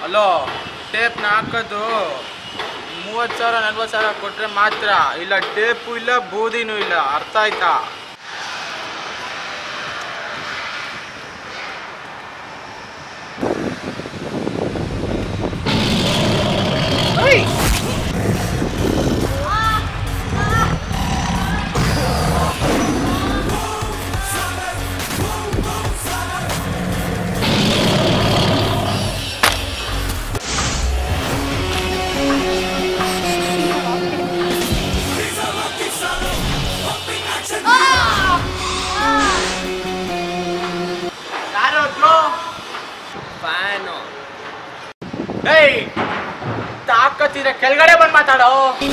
hello ಟೇಪ್ನ ಹಾಕೋದು ಮೂವತ್ತು ಸಾವಿರ ನಲ್ವತ್ತು ಸಾವಿರ ಕೊಟ್ಟರೆ ಮಾತ್ರ ಇಲ್ಲ ಟೇಪು ಇಲ್ಲ ಬೂದಿನೂ ಇಲ್ಲ ಅರ್ಥ ಆಯ್ತಾ ಯಾರು ಫ್ಯಾನು ಏಯ್ ತಾಕತ್ತಿದ್ರೆ ಕೆಳಗಡೆ ಬಂದು ಮಾತಾಡೋ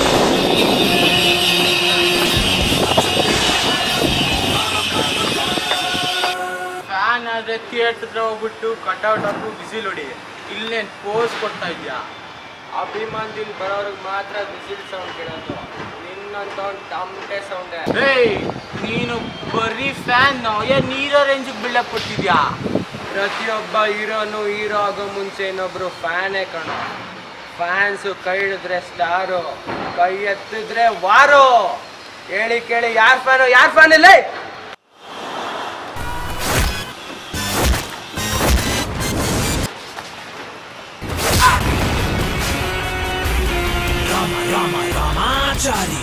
ಫ್ಯಾನ್ ಆದ್ರೆ ಥಿಯೇಟರ್ ಹತ್ರ ಹೋಗ್ಬಿಟ್ಟು ಕಟ್ಔಟ್ ಹಾಕು ಬಿಸಿಲ್ ಹೊಡಿ ಇಲ್ಲೇನ್ ಪೋಸ್ ಕೊಡ್ತಾ ಇದ್ಯಾ ಅಭಿಮಾನದಲ್ಲಿ ಬರೋರಿಗೆ ಮಾತ್ರ ಬಿಸಿಲ್ ಸೌಂಡ್ ಕೇಳೋದು ನಿನ್ನಂತ ಟಮಟೆ ಸೌಂಡ್ ಏಯ್ ನೀನು ಬರೀ ಫ್ಯಾನ್ ಏನ್ ನೀರೋ ರೇಂಜಿಗೆ ಬಿಲ್ಡಪ್ ಕೊಟ್ಟಿದ್ಯಾ ಪ್ರತಿಯೊಬ್ಬ ಹೀರೋನು ಹೀರೋ ಆಗೋ ಮುಂಚೆ ಇನ್ನೊಬ್ರು ಫ್ಯಾನೇ ಕಣ ಫ್ಯಾನ್ಸು ಕೈ ಹಿಡಿದ್ರೆ ಸ್ಟಾರು ಕೈ ಎತ್ತಿದ್ರೆ ವಾರು ಹೇಳಿ ಕೇಳಿ ಯಾರ್ ಫ್ಯಾನು ಯಾರ್ ಫ್ಯಾನ್ ಇಲ್ಲ ರಾಮ ರಾಮ ರಾಮಾಚಾರಿ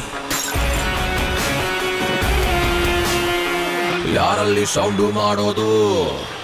ಯಾರಲ್ಲಿ ಸೌಂಡು ಮಾಡೋದು